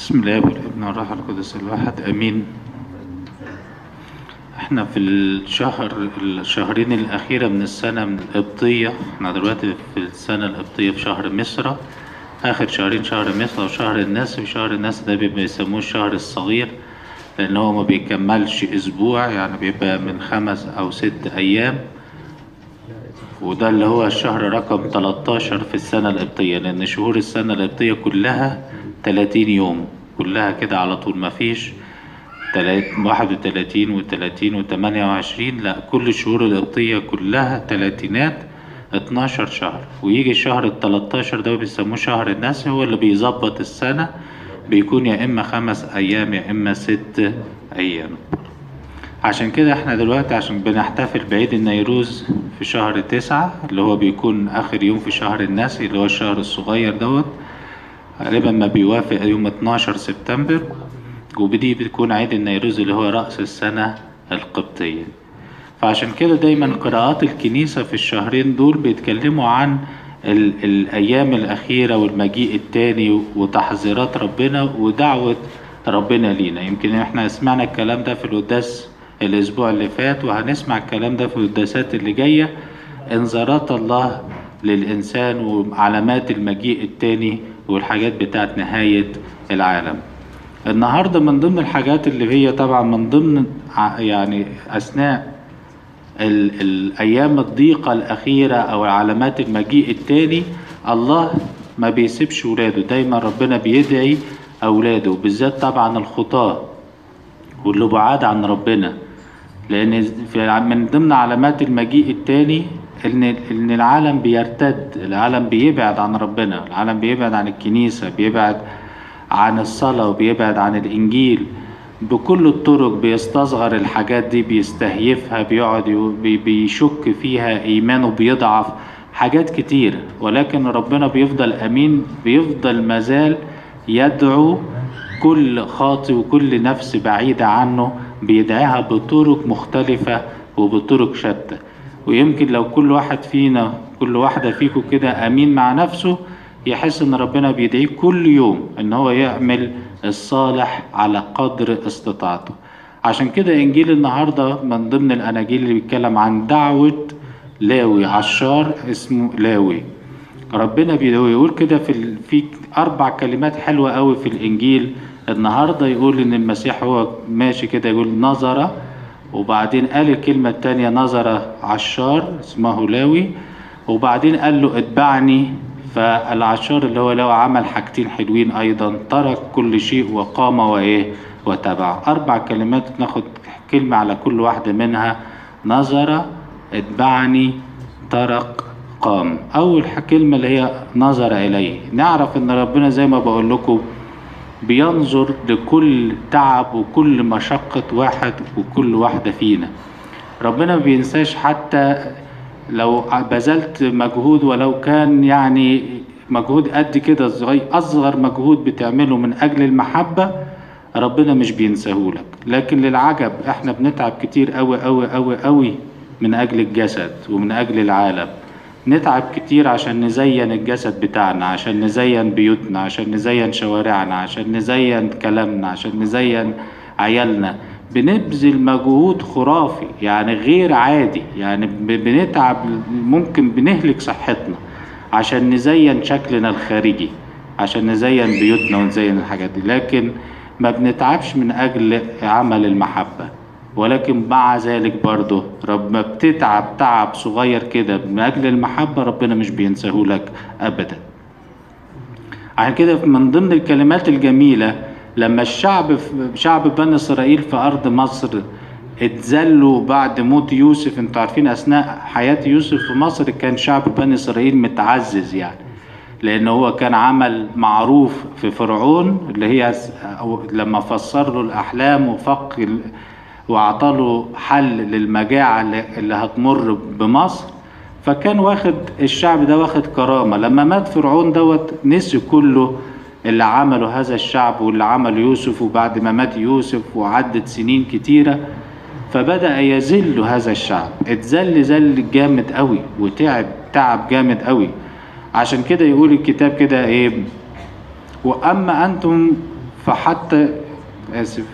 بسم الله والابن والروح القدس الواحد امين احنا في الشهر الشهرين الاخيره من السنه من القبطيه احنا دلوقتي في السنه القبطيه في شهر مصر اخر شهرين شهر مصر وشهر الناس وشهر الناس ده بيبقى يسموه الشهر الصغير لان هو ما بيكملش اسبوع يعني بيبقى من خمس او ست ايام وده اللي هو الشهر رقم 13 في السنة القبطية لأن شهور السنة القبطية كلها 30 يوم كلها كده على طول مفيش تلات- 31 و30 و28 لا كل الشهور القبطية كلها تلاتينات 12 شهر ويجي الشهر ال 13 ده بيسموه شهر الناس هو اللي بيظبط السنة بيكون يا إما خمس أيام يا إما ست أيام عشان كده احنا دلوقتي عشان بنحتفل بعيد النيروز في شهر تسعة اللي هو بيكون آخر يوم في شهر الناس اللي هو الشهر الصغير دوت غالبا ما بيوافق يوم 12 سبتمبر وبدي بتكون عيد النيروز اللي هو رأس السنة القبطية فعشان كده دايما قراءات الكنيسة في الشهرين دول بيتكلموا عن ال الأيام الأخيرة والمجيء التاني وتحذيرات ربنا ودعوة ربنا لينا يمكن احنا سمعنا الكلام ده في القداس الأسبوع اللي فات وهنسمع الكلام ده في القداسات اللي جاية انذارات الله للإنسان وعلامات المجيء التاني والحاجات بتاعت نهاية العالم النهاردة من ضمن الحاجات اللي هي طبعا من ضمن ع- يعني أثناء ال- الأيام الضيقة الأخيرة أو علامات المجيء التاني الله ما بيسيبش ولاده دايما ربنا بيدعي أولاده بالذات طبعا الخطاة واللي بعاد عن ربنا لأن في من ضمن علامات المجيء التاني إن إن العالم بيرتد العالم بيبعد عن ربنا العالم بيبعد عن الكنيسة بيبعد عن الصلاة وبيبعد عن الإنجيل بكل الطرق بيستصغر الحاجات دي بيستهيفها بيقعد يو- بي- بيشك فيها إيمانه بيضعف حاجات كتير ولكن ربنا بيفضل أمين بيفضل مازال يدعو كل خاطي وكل نفس بعيدة عنه بيدعيها بطرق مختلفة وبطرق شتى ويمكن لو كل واحد فينا كل واحدة فيكم كده أمين مع نفسه يحس إن ربنا بيدعيه كل يوم إن هو يعمل الصالح على قدر استطاعته عشان كده إنجيل النهاردة من ضمن الأناجيل اللي بيتكلم عن دعوة لاوي عشار اسمه لاوي ربنا بيدعو يقول كده في ال... في اربع كلمات حلوه قوي في الانجيل النهارده يقول ان المسيح هو ماشي كده يقول نظر وبعدين قال الكلمه التانية نظر عشار اسمه لاوي وبعدين قال له اتبعني فالعشار اللي هو لو عمل حاجتين حلوين ايضا ترك كل شيء وقام وايه وتبع اربع كلمات ناخد كلمه على كل واحده منها نظر اتبعني ترك قام اول ح- كلمه اللي هي نظر اليه نعرف ان ربنا زي ما بقول لكم بينظر لكل تعب وكل مشقه واحد وكل واحده فينا ربنا ما بينساش حتى لو بذلت مجهود ولو كان يعني مجهود قد كده صغير اصغر مجهود بتعمله من اجل المحبه ربنا مش بينساهولك لكن للعجب احنا بنتعب كتير قوي قوي قوي قوي من اجل الجسد ومن اجل العالم نتعب كتير عشان نزين الجسد بتاعنا عشان نزين بيوتنا عشان نزين شوارعنا عشان نزين كلامنا عشان نزين عيالنا بنبذل مجهود خرافي يعني غير عادي يعني ب- بنتعب ممكن بنهلك صحتنا عشان نزين شكلنا الخارجي عشان نزين بيوتنا ونزين الحاجات دي لكن ما بنتعبش من أجل عمل المحبة ولكن مع ذلك برضه رب ما بتتعب تعب صغير كده من أجل المحبة ربنا مش بينساهولك أبدا عشان كده من ضمن الكلمات الجميلة لما الشعب شعب بني إسرائيل في أرض مصر اتذلوا بعد موت يوسف انتوا عارفين أثناء حياة يوسف في مصر كان شعب بني إسرائيل متعزز يعني لأن هو كان عمل معروف في فرعون اللي هي س- أو لما فسر له الأحلام وفق ال- وأعطى له حل للمجاعة اللي اللي هتمر بمصر فكان واخد الشعب ده واخد كرامة لما مات فرعون دوت نسي كله اللي عمله هذا الشعب واللي عمله يوسف وبعد ما مات يوسف وعدت سنين كتيرة فبدأ يذل هذا الشعب اتذل ذل جامد قوي وتعب تعب جامد قوي عشان كده يقول الكتاب كده ايه واما انتم فحتى آسف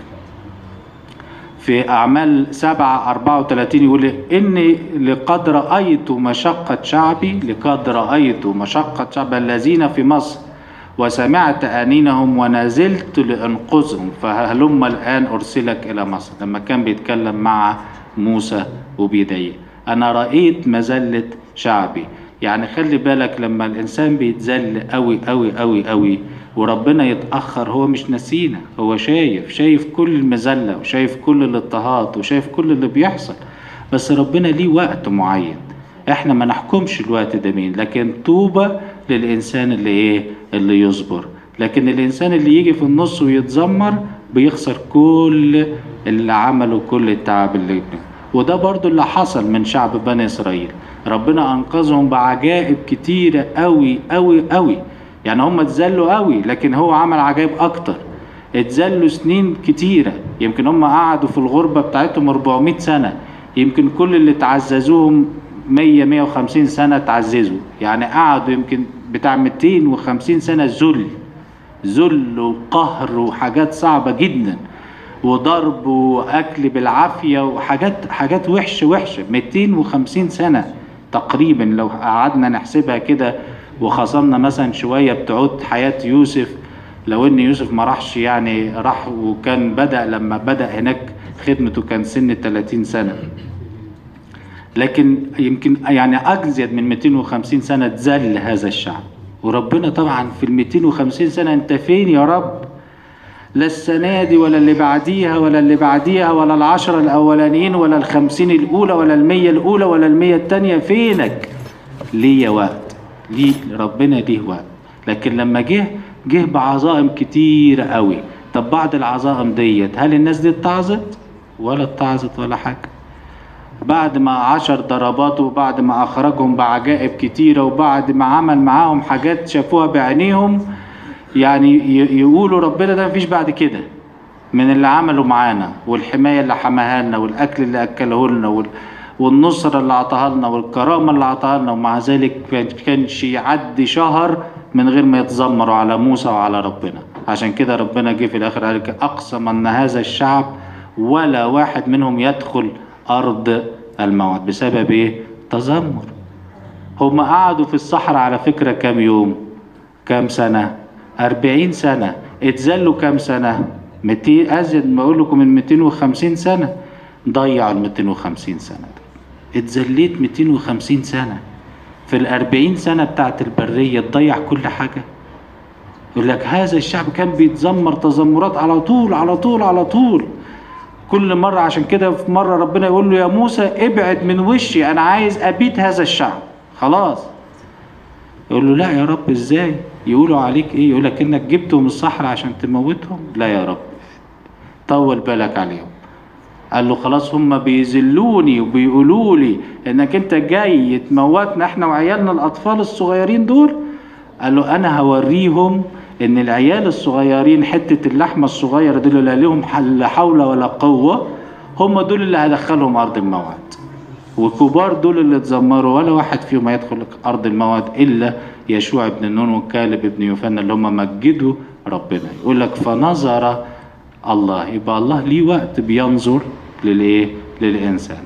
في أعمال سبعة أربعة وثلاثين يقول إني لقد رأيت مشقة شعبي لقد رأيت مشقة شعب الذين في مصر وسمعت أنينهم ونزلت لأنقذهم فهلم الآن أرسلك إلى مصر لما كان بيتكلم مع موسى وبيديه أنا رأيت مذلة شعبي يعني خلي بالك لما الإنسان بيتذل قوي قوي قوي قوي وربنا يتأخر هو مش نسينا هو شايف شايف كل المذلة وشايف كل الاضطهاد وشايف كل اللي بيحصل بس ربنا ليه وقت معين احنا ما نحكمش الوقت ده مين لكن طوبى للإنسان اللي ايه اللي يصبر لكن الإنسان اللي يجي في النص ويتذمر بيخسر كل اللي عمله كل التعب اللي ابنه وده برضو اللي حصل من شعب بني إسرائيل ربنا أنقذهم بعجائب كتيرة قوي قوي قوي يعني هم اتذلوا قوي لكن هو عمل عجائب أكتر اتذلوا سنين كتيرة يمكن هم قعدوا في الغربة بتاعتهم 400 سنة يمكن كل اللي تعززوهم 100 150 سنة تعززوا يعني قعدوا يمكن بتاع 250 سنة ذل ذل وقهر وحاجات صعبة جدا وضرب واكل بالعافيه وحاجات حاجات وحشه وحشه 250 سنه تقريبا لو قعدنا نحسبها كده وخصمنا مثلا شويه بتعود حياه يوسف لو ان يوسف ما راحش يعني راح وكان بدا لما بدا هناك خدمته كان سن 30 سنه لكن يمكن يعني ازيد من 250 سنه اتذل هذا الشعب وربنا طبعا في ال 250 سنه انت فين يا رب لا السنة دي ولا اللي بعديها ولا اللي بعديها ولا العشرة الأولانيين ولا الخمسين الأولى ولا المية الأولى ولا المية التانية فينك ليه وقت ليه ربنا ليه وقت لكن لما جه جه بعظائم كتير قوي طب بعد العظائم ديت هل الناس دي اتعظت ولا اتعظت ولا حاجة بعد ما عشر ضربات وبعد ما أخرجهم بعجائب كتيرة وبعد ما عمل معاهم حاجات شافوها بعينيهم يعني يقولوا ربنا ده مفيش بعد كده من اللي عمله معانا والحماية اللي حماها لنا والأكل اللي أكله لنا والنصرة اللي عطاها لنا والكرامة اللي عطاها لنا ومع ذلك ما كانش يعدي شهر من غير ما يتذمروا على موسى وعلى ربنا عشان كده ربنا جه في الآخر قال أقسم أن هذا الشعب ولا واحد منهم يدخل أرض الموعد بسبب إيه؟ تذمر هم قعدوا في الصحراء على فكرة كام يوم كام سنة أربعين سنة اتذلوا كام سنة؟ 200 أزيد ما أقول لكم من 250 سنة ضيعوا ال 250 سنة دي اتذليت 250 سنة في الأربعين سنة بتاعت البرية تضيع كل حاجة يقول لك هذا الشعب كان بيتذمر تذمرات على طول على طول على طول كل مرة عشان كده في مرة ربنا يقول له يا موسى ابعد من وشي أنا عايز أبيد هذا الشعب خلاص يقول له لا يا رب ازاي يقولوا عليك ايه يقول لك انك جبتهم الصحراء عشان تموتهم لا يا رب طول بالك عليهم قال له خلاص هم بيذلوني وبيقولوا لي انك انت جاي تموتنا احنا وعيالنا الاطفال الصغيرين دول قال له انا هوريهم ان العيال الصغيرين حتة اللحمة الصغيرة دول اللي لهم لا حول ولا قوة هم دول اللي هدخلهم ارض الموعد وكبار دول اللي اتذمروا ولا واحد فيهم هيدخل ارض الموعد الا يشوع بن نون وكالب بن يوفنا اللي هم مجدوا ربنا يقول لك فنظر الله يبقى الله ليه وقت بينظر للايه للانسان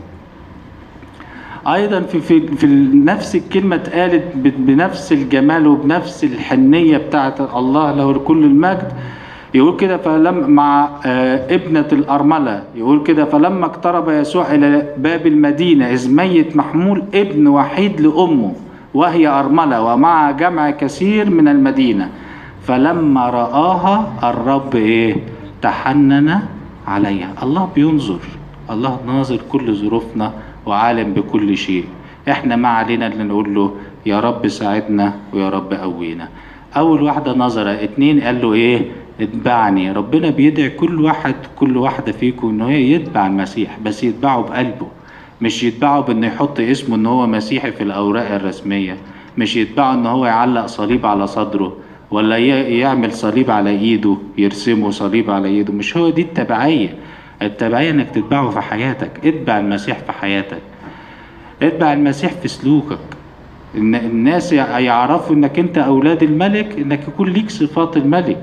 ايضا في في في نفس الكلمه اتقالت بنفس الجمال وبنفس الحنيه بتاعت الله له كل المجد يقول كده فلم مع ابنة الأرملة يقول كده فلما اقترب يسوع إلى باب المدينة إذ ميت محمول ابن وحيد لأمه وهي أرملة ومع جمع كثير من المدينة فلما رآها الرب إيه تحنن عليها الله بينظر الله ناظر كل ظروفنا وعالم بكل شيء احنا ما علينا اللي نقول له يا رب ساعدنا ويا رب قوينا اول واحدة نظرة اتنين قال له ايه اتبعني ربنا بيدعي كل واحد كل واحدة فيكم انه يتبع المسيح بس يتبعه بقلبه مش يتبعه بانه يحط اسمه ان هو مسيحي في الاوراق الرسمية مش يتبعه ان هو يعلق صليب على صدره ولا يعمل صليب على ايده يرسمه صليب على ايده مش هو دي التبعية التبعية انك تتبعه في حياتك اتبع المسيح في حياتك اتبع المسيح في سلوكك ان الناس يعرفوا انك انت اولاد الملك انك يكون ليك صفات الملك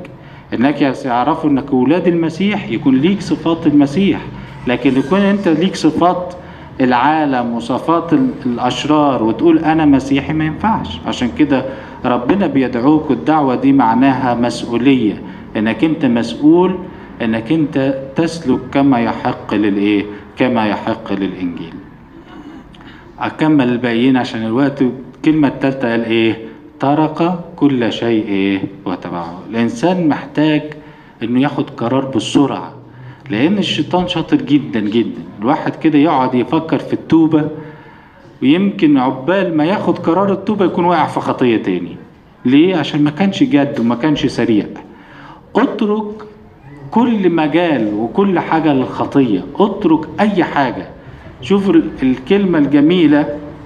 انك يعرفوا انك ولاد المسيح يكون ليك صفات المسيح لكن يكون انت ليك صفات العالم وصفات ال- الاشرار وتقول انا مسيحي ما ينفعش عشان كده ربنا بيدعوك والدعوه دي معناها مسؤوليه انك انت مسؤول انك انت تسلك كما يحق للايه كما يحق للانجيل اكمل الباقيين عشان الوقت الكلمه الثالثه قال ايه ترك كل شيء ايه وتبعه الانسان محتاج انه ياخد قرار بسرعه لان الشيطان شاطر جدا جدا الواحد كده يقعد يفكر في التوبه ويمكن عقبال ما ياخد قرار التوبه يكون واقع في خطيه تاني ليه عشان ما كانش جد وما كانش سريع اترك كل مجال وكل حاجة للخطية اترك أي حاجة شوف ال- الكلمة الجميلة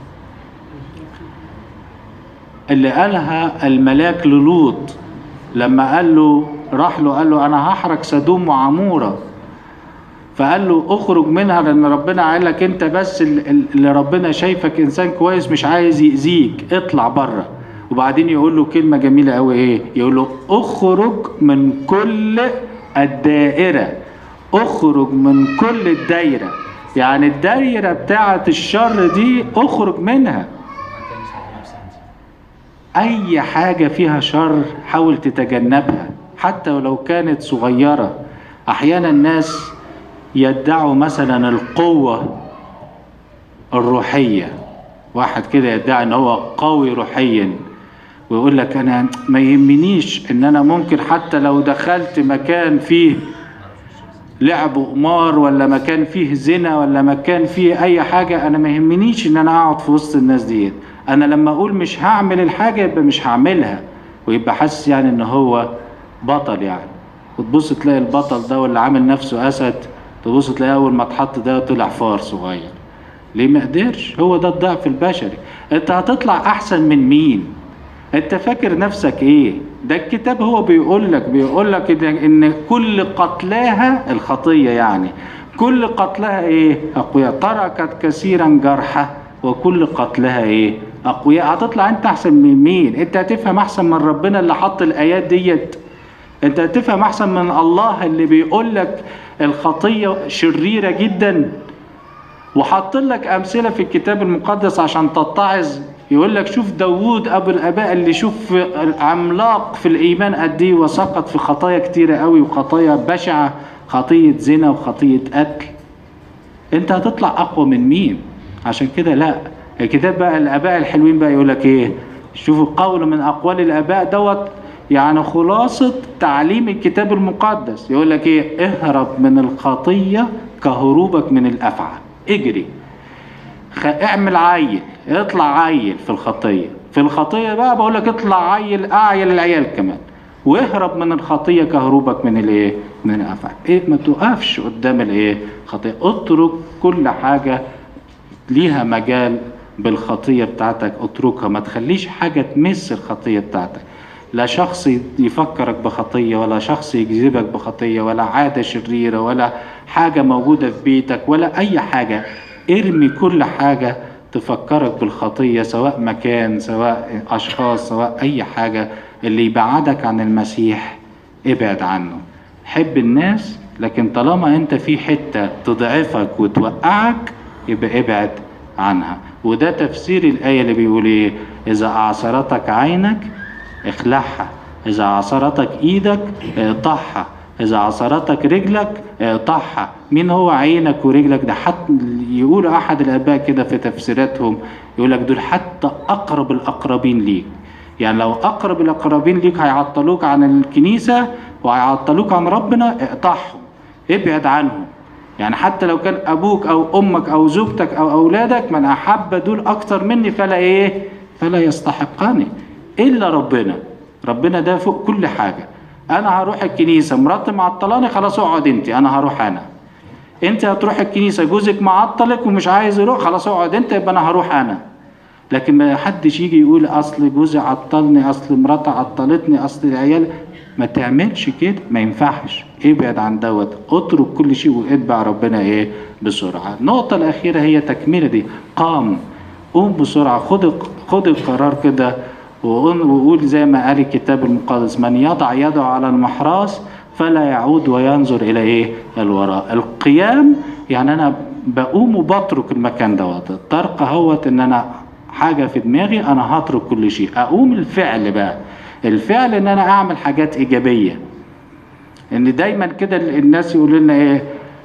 اللي قالها الملاك للوط لما قال له راح له قال له أنا هحرق سدوم وعمورة فقال له اخرج منها لان ربنا قال لك انت بس ال- ال- اللي ربنا شايفك انسان كويس مش عايز يأذيك اطلع بره وبعدين يقول له كلمة جميلة قوي ايه يقول له اخرج من كل الدائرة اخرج من كل الدايرة يعني الدايرة بتاعة الشر دي اخرج منها اي حاجة فيها شر حاول تتجنبها حتى ولو كانت صغيرة احيانا الناس يدعوا مثلا القوة الروحية واحد كده يدعي ان هو قوي روحيا ويقول لك انا ما يهمنيش ان انا ممكن حتى لو دخلت مكان فيه لعب قمار ولا مكان فيه زنا ولا مكان فيه اي حاجة انا ما يهمنيش ان انا اقعد في وسط الناس ديت انا لما اقول مش هعمل الحاجة يبقى مش هعملها ويبقى حاسس يعني ان هو بطل يعني وتبص تلاقي البطل ده واللي عامل نفسه اسد تبص تلاقي اول ما اتحط ده طلع فار صغير ليه ما قدرش هو ده الضعف البشري انت هتطلع احسن من مين انت فاكر نفسك ايه ده الكتاب هو بيقول لك بيقول لك ان إن كل قتلاها الخطيه يعني كل قتلها ايه اقوياء تركت كثيرا جرحى وكل قتلها ايه اقوياء هتطلع انت احسن من مين انت هتفهم احسن من ربنا اللي حط الايات ديت انت هتفهم احسن من الله اللي بيقول لك الخطيه شريره جدا وحط لك امثله في الكتاب المقدس عشان تتعظ يقول لك شوف داوود ابو الاباء اللي شوف عملاق في الايمان قد ايه وسقط في خطايا كتيره قوي وخطايا بشعه خطيه زنا وخطيه قتل انت هتطلع اقوى من مين عشان كده لا الكتاب بقى الاباء الحلوين بقى يقول لك ايه شوفوا قول من اقوال الاباء دوت يعني خلاصة تعليم الكتاب المقدس يقول لك ايه اهرب من الخطية كهروبك من الافعى اجري خ... اعمل عيل اطلع عيل في الخطية في الخطية بقى بقول لك اطلع عيل اعيل العيال كمان واهرب من الخطية كهروبك من الايه من الافعى ايه ما تقفش قدام الايه خطية اترك كل حاجة ليها مجال بالخطية بتاعتك اتركها ما تخليش حاجة تمس الخطية بتاعتك لا شخص يفكرك بخطية ولا شخص يجذبك بخطية ولا عادة شريرة ولا حاجة موجودة في بيتك ولا أي حاجة ارمي كل حاجة تفكرك بالخطية سواء مكان سواء أشخاص سواء أي حاجة اللي يبعدك عن المسيح ابعد عنه حب الناس لكن طالما انت في حتة تضعفك وتوقعك يبقى ابعد عنها وده تفسير الآية اللي بيقول ايه إذا أعصرتك عينك اخلعها إذا عصرتك إيدك اقطعها إذا عصرتك رجلك اقطعها مين هو عينك ورجلك ده حتى يقول أحد الآباء كده في تفسيراتهم يقول لك دول حتى أقرب الأقربين ليك يعني لو أقرب الأقربين ليك هيعطلوك عن الكنيسة وهيعطلوك عن ربنا اقطعهم ابعد عنهم يعني حتى لو كان أبوك أو أمك أو زوجتك أو أولادك من أحب دول أكتر مني فلا إيه فلا يستحقني الا ربنا ربنا ده فوق كل حاجه انا هروح الكنيسه مراتي معطلاني خلاص اقعد انت انا هروح انا انت هتروح الكنيسه جوزك معطلك ومش عايز يروح خلاص اقعد انت يبقى انا هروح انا لكن ما حدش يجي يقول اصل جوزي عطلني اصل مراتي عطلتني اصل العيال ما تعملش كده ما ينفعش ابعد عن دوت اترك كل شيء واتبع ربنا ايه بسرعه النقطه الاخيره هي تكمله دي قام قوم بسرعه خد خد القرار كده وقول وقول زي ما قال الكتاب المقدس من يضع يده على المحراث فلا يعود وينظر الى ايه الوراء القيام يعني انا بقوم وبترك المكان دوت الطرق هوت ان انا حاجه في دماغي انا هترك كل شيء اقوم الفعل بقى الفعل ان انا اعمل حاجات ايجابيه ان دايما كده الناس يقولوا لنا ايه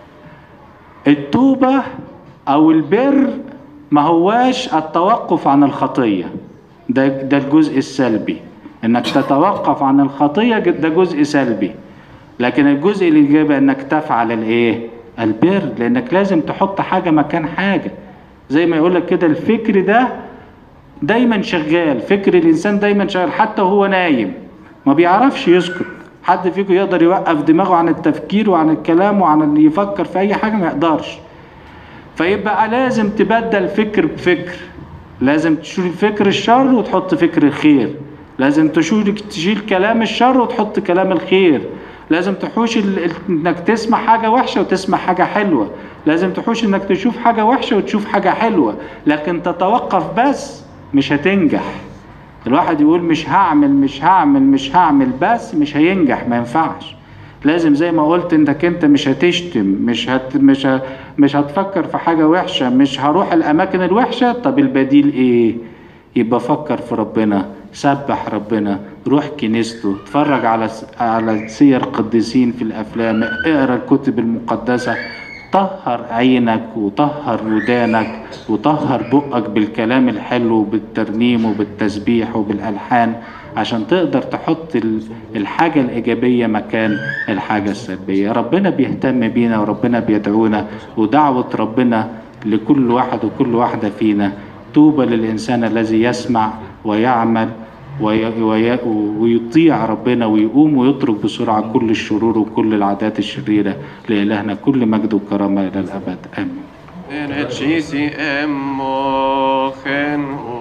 التوبه او البر ما هواش التوقف عن الخطيه ده ده الجزء السلبي انك تتوقف عن الخطيه ده جزء سلبي لكن الجزء الايجابي انك تفعل الايه البر لانك لازم تحط حاجه مكان حاجه زي ما يقول لك كده الفكر ده دايما شغال فكر الانسان دايما شغال حتى وهو نايم ما بيعرفش يسكت حد فيكم يقدر يوقف دماغه عن التفكير وعن الكلام وعن ان يفكر في اي حاجه ما يقدرش فيبقى لازم تبدل فكر بفكر لازم تشيل فكر الشر وتحط فكر الخير لازم تشيل تشيل كلام الشر وتحط كلام الخير لازم تحوش ال... ال- انك تسمع حاجة وحشة وتسمع حاجة حلوة لازم تحوش انك تشوف حاجة وحشة وتشوف حاجة حلوة لكن تتوقف بس مش هتنجح الواحد يقول مش هعمل مش هعمل مش هعمل بس مش هينجح ما ينفعش لازم زي ما قلت انك انت مش هتشتم مش هت مش ه... مش هتفكر في حاجة وحشة مش هروح الاماكن الوحشة طب البديل ايه يبقى فكر في ربنا سبح ربنا روح كنيسته اتفرج على س- على سير قديسين في الافلام اقرا الكتب المقدسه طهر عينك وطهر ودانك وطهر بقك بالكلام الحلو وبالترنيم وبالتسبيح وبالالحان عشان تقدر تحط ال- الحاجة الإيجابية مكان الحاجة السلبية ربنا بيهتم بينا وربنا بيدعونا ودعوة ربنا لكل واحد وكل واحدة فينا طوبى للإنسان الذي يسمع ويعمل وي- وي- ويطيع ربنا ويقوم ويترك بسرعة كل الشرور وكل العادات الشريرة لإلهنا كل مجد وكرامة إلى الأبد آمين En ett kisi emmochen